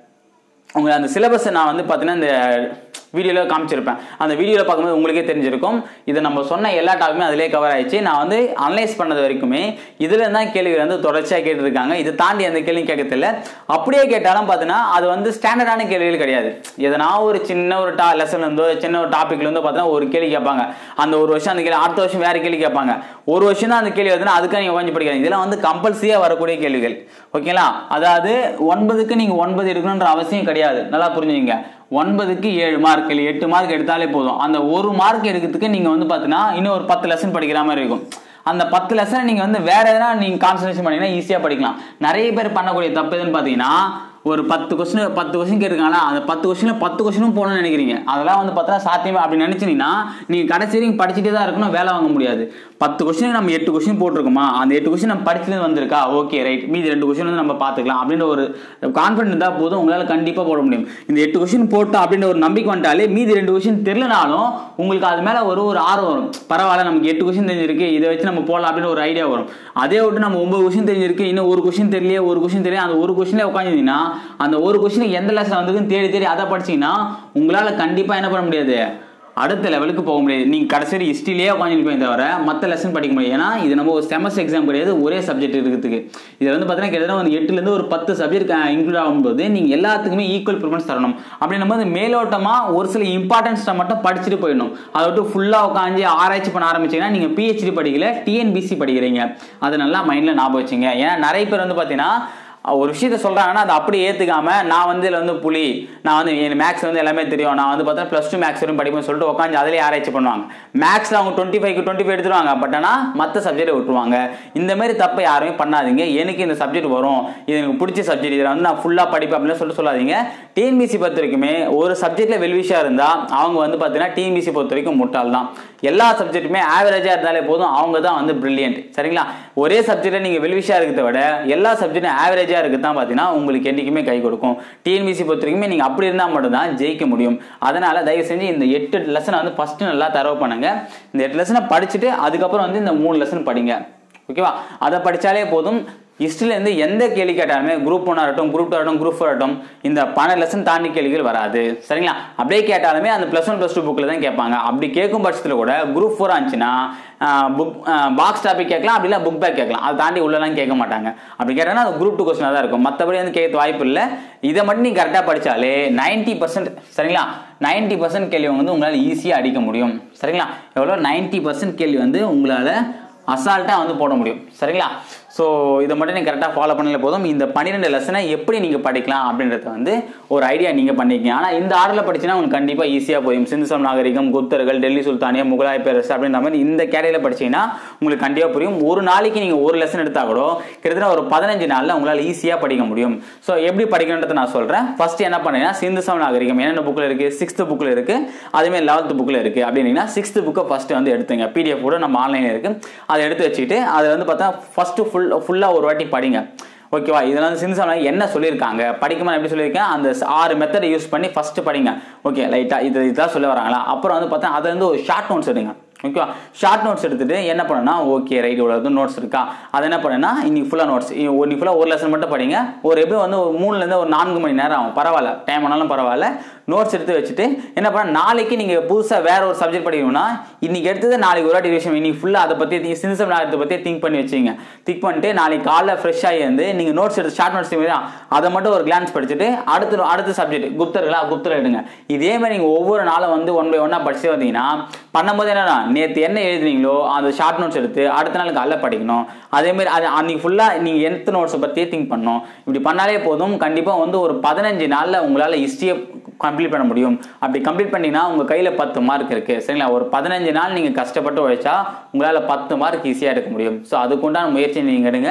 A: உங்களை அந்த சிலபஸை நான் வந்து பார்த்தீங்கன்னா இந்த வீடியோவில் காமிச்சிருப்பேன் அந்த வீடியோவில் பார்க்கும்போது உங்களுக்கே தெரிஞ்சிருக்கும் இதை நம்ம சொன்ன எல்லா டாக்குமே அதிலே கவர் ஆயிடுச்சு நான் வந்து அனலைஸ் பண்ணது வரைக்குமே இதில் தான் கேள்விகள் வந்து தொடர்ச்சியாக கேட்டிருக்காங்க இதை தாண்டி எந்த கேள்வியும் கேட்கறதில்ல அப்படியே கேட்டாலும் பார்த்தீங்கன்னா அது வந்து ஸ்டாண்டர்டான கேள்விகள் கிடையாது எதனா ஒரு சின்ன ஒரு டா லெசன் இருந்தோ சின்ன ஒரு டாப்பிக்ல இருந்தோ பார்த்தீங்கன்னா ஒரு கேள்வி கேட்பாங்க அந்த ஒரு வருஷம் அந்த கேள்வி அடுத்த வருஷம் வேறு கேள்வி கேட்பாங்க ஒரு வருஷம் தான் அந்த கேள்வி வருதுன்னா அதுக்காக நீங்கள் உட்காந்து படிக்காது இதெல்லாம் வந்து கம்பல்சரியாக வரக்கூடிய கேள்விகள் ஓகேங்களா அதாவது ஒன்பதுக்கு நீங்கள் ஒன்பது எடுக்கணுன்ற அவசியம் கிடையாது நல்லா புரிஞ்சுங்க ஒன்பதுக்கு ஏழு மார்க் இல்லை எட்டு மார்க் எடுத்தாலே போதும் அந்த ஒரு மார்க் எடுக்கிறதுக்கு நீங்கள் வந்து பார்த்தீங்கன்னா இன்னும் ஒரு பத்து லெசன் படிக்கிற மாதிரி இருக்கும் அந்த பத்து லெசனை நீங்கள் வந்து வேற எதனா நீங்கள் கான்சன்ட்ரேஷன் பண்ணீங்கன்னா ஈஸியாக படிக்கலாம் நிறைய பேர் பண்ணக்கூடிய தப்பு எதுன்னு பார்த்தீங்கன்னா ஒரு பத்து கொஸ்டின் பத்து கொஸ்டின் கேட்டிருக்காங்களா அந்த பத்து கொஸ்டினில் பத்து கொஸ்டினும் போகணும்னு நினைக்கிறீங்க அதெல்லாம் வந்து பார்த்தா சாத்தியமே அப்படி நினச்சிங்கன்னா நீங்கள் கடைசி வரைக்கும் படிச்சுட்டே தான் இருக்கணும் வேலை வாங்க முடியாது பத்து கொஸ்டின் நம்ம எட்டு கொஸ்டின் போட்டிருக்கோமா அந்த எட்டு கொஸ்டின் நம்ம படிச்சுட்டு வந்திருக்கா ஓகே ரைட் மீதி ரெண்டு கொஸ்டின் வந்து நம்ம பார்த்துக்கலாம் அப்படின்ற ஒரு கான்ஃபிடன்ட் இருந்தால் போதும் உங்களால் கண்டிப்பாக போட முடியும் இந்த எட்டு கொஸ்டின் போட்டோம் அப்படின்ற ஒரு நம்பிக்கை வந்துட்டாலே மீதி ரெண்டு கொஸ்டின் தெரிலனாலும் உங்களுக்கு அது மேலே ஒரு ஒரு ஆர்வம் வரும் பரவாயில்ல நமக்கு எட்டு கொஸ்டின் தெரிஞ்சிருக்கு இதை வச்சு நம்ம போடலாம் அப்படின்னு ஒரு ஐடியா வரும் அதே விட்டு நம்ம ஒன்பது கொஸ்டின் தெரிஞ்சிருக்கு இன்னும் ஒரு கொஸ்டின் தெரியலையே ஒரு கொஸ்டின் தெரியல அந்த ஒரு கொஸ்டின்ல உட்காந்துருந்தீங்கன்னா அந்த ஒரு கொஸ்டின் எந்த லெசன் வந்திருக்குன்னு தேடி தேடி அதை படிச்சீங்கன்னா உங்களால் கண்டிப்பாக என்ன பண்ண முடியாது அடுத்த லெவலுக்கு போக முடியாது நீங்கள் கடைசி ஹிஸ்ட்ரியிலே உட்காந்துருப்பீங்க தவிர மற்ற லெசன் படிக்க முடியாது ஏன்னா இது நம்ம ஒரு செமஸ்டர் எக்ஸாம் கிடையாது ஒரே சப்ஜெக்ட் இருக்கிறதுக்கு இதில் வந்து பார்த்தீங்கன்னா கிட்டத்தட்ட வந்து எட்டுலேருந்து ஒரு பத்து சப்ஜெக்ட் இன்க்ளூட் ஆகும்போது நீங்கள் எல்லாத்துக்குமே ஈக்குவல் ப்ரிஃபரன்ஸ் தரணும் அப்படின்னு போது மேலோட்டமாக ஒரு சில இம்பார்ட்டன்ஸை மட்டும் படிச்சுட்டு போயிடணும் அதை விட்டு ஃபுல்லாக உட்காந்து ஆராய்ச்சி பண்ண ஆரம்பிச்சிங்கன்னா நீங்கள் பிஹெச்டி படிக்கல டிஎன்பிசி படிக்கிறீங்க அதை நல்லா மைண்டில் ஞாபகம் வச்சுங்க ஏன்னா நிறைய பேர் வந்து பார்த்தீங்கன்னா ஒரு விஷயத்த சொல்கிறாங்கன்னா அதை அப்படியே ஏற்றுக்காம நான் வந்து இதில் வந்து புலி நான் வந்து எனக்கு மேக்ஸ் வந்து எல்லாமே தெரியும் நான் வந்து பார்த்தா ப்ளஸ் டூ மேக்ஸ் வரையும் படிப்பேன் சொல்லிட்டு உட்காந்து அதிலே ஆராய்ச்சி பண்ணுவாங்க மேக்ஸில் அவங்க டுவெண்ட்டி ஃபைவ் டுவெண்ட்டி ஃபைவ் எடுத்துருவாங்க பட் ஆனால் மற்ற சப்ஜெக்டை விட்டுருவாங்க இந்த மாதிரி தப்பை யாருமே பண்ணாதீங்க எனக்கு இந்த சப்ஜெக்ட் வரும் இது எனக்கு பிடிச்ச சப்ஜெக்ட் இதில் வந்து நான் ஃபுல்லாக படிப்பேன் அப்படின்னு சொல்லிட்டு சொல்லாதீங்க டிஎன்பிசி பொறுத்த வரைக்குமே ஒரு சப்ஜெக்ட்டில் வெல்விஷாக இருந்தால் அவங்க வந்து பார்த்தீங்கன்னா டிஎன்பிசி பொறுத்த வரைக்கும் முட்டாள் தான் எல்லா சப்ஜெக்ட்டுமே ஆவரேஜாக இருந்தாலே போதும் அவங்க தான் வந்து பிரில்லியன்ட் சரிங்களா ஒரே சப்ஜெக்ட்டில் நீங்கள் வெல்விஷாக இருக்கிறத விட எல்லா சப்ஜெக்டும் ஆவரேஜாக இருக்குது தான் பார்த்தீங்கன்னா உங்களுக்கு என்றைக்குமே கை கொடுக்கும் டிஎன்பிசி பொறுத்த வரைக்குமே நீங்கள் அப்படி இருந்தால் மட்டும்தான் ஜெயிக்க முடியும் அதனால் தயவு செஞ்சு இந்த எட்டு லெசனை வந்து ஃபஸ்ட்டு நல்லா தரவு பண்ணுங்க இந்த எட்டு லெசனை படிச்சுட்டு அதுக்கப்புறம் வந்து இந்த மூணு லெசன் படிங்க ஓகேவா அதை படித்தாலே போதும் ஹிஸ்ட்ரியிலேருந்து எந்த கேள்வி கேட்டாலுமே குரூப் ஒன் ஆகட்டும் குரூப் டூ ஆகட்டும் குரூப் ஃபோர் ஆகட்டும் இந்த பன்னெண்டு லெசன் தாண்டி கேள்விகள் வராது சரிங்களா அப்படியே கேட்டாலுமே அந்த ப்ளஸ் ஒன் ப்ளஸ் டூ புக்கில் தான் கேட்பாங்க அப்படி கேட்கும் பட்சத்தில் கூட குரூப் ஃபோர் ஆச்சுன்னா புக் பாக்ஸ் டாபிக் கேட்கலாம் அப்படி இல்லை புக் பேக் கேட்கலாம் அதை தாண்டி உள்ளலாம் கேட்க மாட்டாங்க அப்படி கேட்டாங்கன்னா அது குரூப் டூ கொஸ்டினாக தான் இருக்கும் மற்றபடி வந்து கேட்க வாய்ப்பு இல்லை இதை மட்டும் நீங்கள் கரெக்டாக படித்தாலே நைன்ட்டி பர்சன்ட் சரிங்களா நைன்ட்டி பர்சன்ட் கேள்வி வந்து உங்களால் ஈஸியாக அடிக்க முடியும் சரிங்களா எவ்வளோ நைன்ட்டி பர்சன்ட் கேள்வி வந்து உங்களால் அசால்ட்டாக வந்து போட முடியும் சரிங்களா ஸோ இதை மட்டும் நீங்கள் கரெக்டாக ஃபாலோ பண்ணல போதும் இந்த பன்னிரெண்டு லெசனை எப்படி நீங்கள் படிக்கலாம் அப்படின்றத வந்து ஒரு ஐடியா நீங்கள் பண்ணிக்கங்க ஆனால் இந்த ஆர்டரில் படிச்சுன்னா உங்களுக்கு கண்டிப்பாக ஈஸியாக போயும் சிந்துசம் நாகரிகம் குப்தர்கள் டெல்லி சுல்தானியா முகலாய பேரரசு அப்படின்ற மாதிரி இந்த கேடையில் படிச்சீங்கன்னா உங்களுக்கு கண்டிப்பாக புரியும் ஒரு நாளைக்கு நீங்கள் ஒரு லெசன் எடுத்தால் கூட கிட்டத்தட்ட ஒரு பதினஞ்சு நாளில் உங்களால் ஈஸியாக படிக்க முடியும் ஸோ எப்படி படிக்கணுன்றதை நான் சொல்கிறேன் ஃபர்ஸ்ட் என்ன பண்ணீங்கன்னா சிந்துசம் நாகரிகம் என்னென்ன புக்கில் இருக்குது சிக்ஸ்த்து புக்கில் இருக்குது அதுமாதிரி லெவல்த்து புக்கில் இருக்குது அப்படின்னீங்கன்னா சிக்ஸ்த்து புக்கை ஃபஸ்ட்டு வந்து எடுத்துங்க பிடிஎஃப் கூட நம்ம ஆன்லைனில் இருக்குது அதை எடுத்து வச்சுக்கிட்டு அதை வந்து பார்த்தா ஃபஸ்ட்டு ஃபுல் ஃபுல்லாக ஒரு வாட்டி படிங்க ஓகேவா இதில் வந்து சிந்துசாமி என்ன சொல்லியிருக்காங்க படிக்குமா எப்படி சொல்லியிருக்கேன் அந்த ஆறு மெத்தடை யூஸ் பண்ணி ஃபஸ்ட்டு படிங்க ஓகே லைட்டாக இது இதுதான் சொல்ல வராங்களா அப்புறம் வந்து பார்த்தா அதை வந்து ஒரு ஷார்ட் நோட்ஸ் எடுங்க ஓகேவா ஷார்ட் நோட்ஸ் எடுத்துட்டு என்ன பண்ணனா ஓகே ரைட் இவ்வளோ நோட்ஸ் இருக்கா அதை என்ன பண்ணேன்னா இன்னைக்கு ஃபுல்லாக நோட்ஸ் இன்னைக்கு ஃபுல்லாக ஒரு லெசன் மட்டும் படிங்க ஒரு எப்படி வந்து ஒரு மூணுலேருந்து ஒரு நான்கு மணி நேரம் ஆகும் பரவாயில்ல டைம் ஆனாலும் பரவாயில்ல நோட்ஸ் எடுத்து வச்சுட்டு என்ன பண்ண நாளைக்கு நீங்கள் புதுசாக வேற ஒரு சப்ஜெக்ட் படிக்கணும்னா இன்னைக்கு எடுத்தது நாளைக்கு ஒரு வாட்டி விஷயம் இன்னைக்கு ஃபுல்லாக அதை பற்றி சின்சம் நாகத்தை பற்றி திங்க் பண்ணி வச்சுங்க திங்க் பண்ணிட்டு நாளைக்கு காலைல ஃப்ரெஷ்ஷாகி வந்து நீங்கள் நோட்ஸ் எடுத்து ஷார்ட் நோட்ஸ் தான் அதை மட்டும் ஒரு கிளான்ஸ் படிச்சுட்டு அடுத்த அடுத்த சப்ஜெக்ட் குப்தர்களா குப்தர் எடுங்க இதே மாதிரி நீங்கள் ஒவ்வொரு நாளும் வந்து ஒன் பை ஒன்னாக படிச்சுட்டு வந்தீங்கன்னா பண்ணும்போது என்னன்னா நேற்று என்ன எழுதுனீங்களோ அந்த ஷார்ட் நோட்ஸ் எடுத்து அடுத்த நாள் காலைல படிக்கணும் அதேமாதிரி அது அன்னைக்கு ஃபுல்லாக நீங்கள் எந்த நோட்ஸை பற்றியே திங்க் பண்ணணும் இப்படி பண்ணாலே போதும் கண்டிப்பாக வந்து ஒரு பதினஞ்சு நாளில் உங்களால் ஹிஸ்ட்ரியை கம்ப்ளீட் பண்ண முடியும் அப்படி கம்ப்ளீட் பண்ணிங்கன்னா உங்கள் கையில் பத்து மார்க் இருக்குது சரிங்களா ஒரு பதினஞ்சு நாள் நீங்கள் கஷ்டப்பட்டு உழைச்சா உங்களால் பத்து மார்க் ஈஸியாக எடுக்க முடியும் ஸோ அதுக்குண்டான முயற்சி நீங்கள் எடுங்க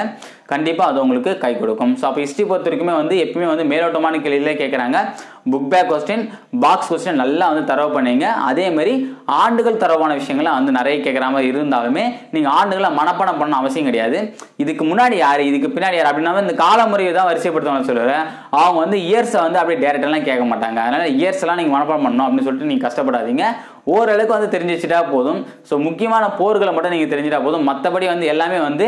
A: கண்டிப்பாக அது உங்களுக்கு கை கொடுக்கும் ஸோ அப்போ ஹிஸ்ட்ரி பொறுத்த வரைக்குமே வந்து எப்பயுமே வந்து மேலோட்டமான கேள்வியிலே கேட்குறாங்க book back question box question நல்லா வந்து தரவு பண்ணீங்க அதே மாதிரி ஆண்டுகள் தரவான விஷயங்களை வந்து நிறைய கேட்குற மாதிரி இருந்தாலுமே நீங்கள் ஆண்டுகளை மனப்பாடம் பண்ண அவசியம் கிடையாது இதுக்கு முன்னாடி யார் இதுக்கு பின்னாடி யார் அப்படின்னா இந்த காலமுறையை தான் வரிசைப்படுத்தணும்னு சொல்லுவேன் அவங்க வந்து இயர்ஸை வந்து அப்படியே டேரெக்டெல்லாம் கேட்க மாட்டாங்க அதனால் இயர்ஸ் எல்லாம் நீங்கள் மனப்பாடம் பண்ணணும் அப்படின்னு சொல்லிட்டு நீங்கள் கஷ்டப்படாதீங்க ஓரளவுக்கு வந்து தெரிஞ்சு வச்சுட்டா போதும் ஸோ முக்கியமான போர்களை மட்டும் நீங்கள் தெரிஞ்சிட்டா போதும் மற்றபடி வந்து எல்லாமே வந்து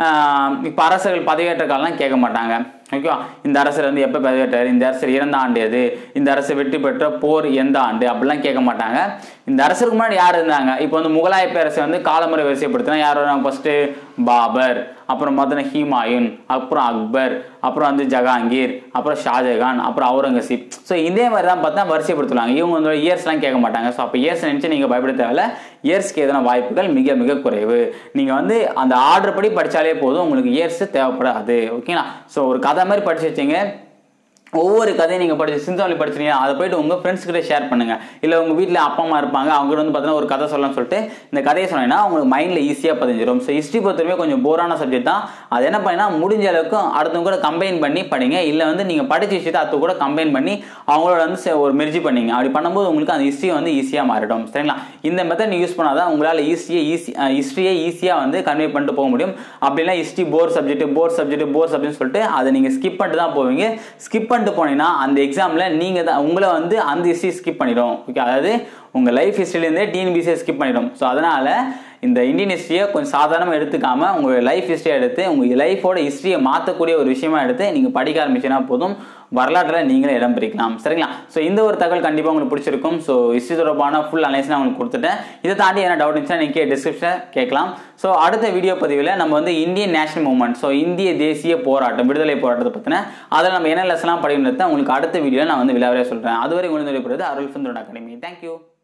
A: இப்போ அரசர்கள் பதவியேற்ற காலம்லாம் கேட்க மாட்டாங்க ஓகேவா இந்த அரசர் வந்து எப்போ பதவியேற்றார் இந்த அரசர் இறந்த ஆண்டு எது இந்த அரசு வெற்றி பெற்ற போர் எந்த ஆண்டு அப்படிலாம் கேட்க மாட்டாங்க இந்த அரசருக்கு முன்னாடி யார் இருந்தாங்க இப்போ வந்து முகலாய பேரரசை வந்து காலமுறை வரிசைப்படுத்தினா யார் வராங்க ஃபஸ்ட்டு பாபர் அப்புறம் பார்த்தீங்கன்னா ஹிமாயுன் அப்புறம் அக்பர் அப்புறம் வந்து ஜஹாங்கீர் அப்புறம் ஷாஜகான் அப்புறம் அவுரங்கசீப் ஸோ இதே மாதிரி தான் பார்த்தா வரிசைப்படுத்துவாங்க இவங்க வந்து இயர்ஸ்லாம் கேட்க மாட்டாங்க ஸோ அப்போ இயர்ஸ் நினச்சி நீங்கள் பயப்பட தேவையில்ல இயர்ஸ்க்கு எதனா வாய்ப்புகள் மிக மிக குறைவு நீங்கள் வந்து அந்த ஆர்டர் படி படித்தாலே போதும் உங்களுக்கு இயர்ஸ் தேவைப்படாது ஓகேங்களா ஸோ ஒரு கதை மாதிரி படிச்சு வச்சிங்க ஒவ்வொரு கதையும் நீங்கள் படிச்சு சிந்தாவளி படிச்சிருங்க அதை போயிட்டு உங்கள் ஃப்ரெண்ட்ஸ் கிட்ட ஷேர் பண்ணுங்கள் இல்லை உங்கள் வீட்டில் அப்பா அம்மா இருப்பாங்க அவங்க கிட்ட வந்து பார்த்தீங்கன்னா ஒரு கதை சொல்லலாம்னு சொல்லிட்டு இந்த கதையை சொன்னீங்கன்னா உங்களுக்கு மைண்டில் ஈஸியாக பதிஞ்சிடும் ஸோ ஹிஸ்ட்ரி பொறுத்தவரைக்கும் கொஞ்சம் போரான சப்ஜெக்ட் தான் அது என்ன பண்ணினா முடிஞ்ச அளவுக்கு அடுத்தவங்க கூட கம்பைன் பண்ணி படிங்க இல்லை வந்து நீங்கள் படித்த விஷயத்தை அது கூட கம்பைன் பண்ணி அவங்களோட வந்து சே- ஒரு மெர்ஜி பண்ணிங்க அப்படி பண்ணும்போது உங்களுக்கு அந்த ஹிஸ்ட்ரி வந்து ஈஸியாக மாறிடும் சரிங்களா இந்த மெத்தட் நீங்கள் யூஸ் பண்ணாதான் உங்களால் ஈஸியாக ஈஸி ஹிஸ்ட்ரியை ஈஸியாக வந்து கன்வே பண்ணிட்டு போக முடியும் அப்படிலாம் history bore subject bore subject bore subject சொல்லிட்டு அதை நீங்கள் ஸ்கிப் பண்ணிட்டு தான் போவீங்க ஸ்கிப் பண்ணிட்டு போனீங்கன்னா அந்த எக்ஸாமில் நீங்கள் தான் உங்களை வந்து அந்த ஹிஸ்ட்ரி ஸ்கிப் பண்ணிடும் ஓகே அதாவது உங்கள் லைஃப் ஹிஸ்ட்ரிலேருந்தே டிஎன்பிசியை ஸ்கிப் பண்ணிடும் ஸோ அதனால் இந்த இந்தியன் ஹிஸ்ட்ரியை கொஞ்சம் சாதாரணமாக எடுத்துக்காம உங்களுடைய லைஃப் ஹிஸ்ட்ரியை எடுத்து உங்கள் லைஃபோட ஹிஸ்ட்ரியை மாற்றக்கூடிய ஒரு விஷயமா எடுத்து நீங்கள் படிக்க ஆரம்பிச்சீங்கன்னா போதும் வரலாற்றில் நீங்களே இடம் பிடிக்கலாம் சரிங்களா ஸோ இந்த ஒரு தகவல் கண்டிப்பாக உங்களுக்கு பிடிச்சிருக்கும் ஸோ ஹிஸ்ட்ரி தொடர்பான ஃபுல் அனலைஸ் நான் உங்களுக்கு கொடுத்துட்டேன் இதை தாண்டி என்ன டவுட் இருந்துச்சுன்னா நீங்கள் டிஸ்கிரிப்ஷன் கேட்கலாம் ஸோ அடுத்த வீடியோ பதிவில் நம்ம வந்து இந்தியன் நேஷனல் மூவ்மெண்ட் ஸோ இந்திய தேசிய போராட்டம் விடுதலை போராட்டத்தை பற்றின அதில் நம்ம என்ன லெசன்லாம் படிக்கிறத உங்களுக்கு அடுத்த வீடியோவில் நான் வந்து விளையாடுறேன் சொல்கிறேன் அதுவரை உங்களுக்கு விடைபெறுவது அருள் சுந்தரன் அகாடமி தேங்க்யூ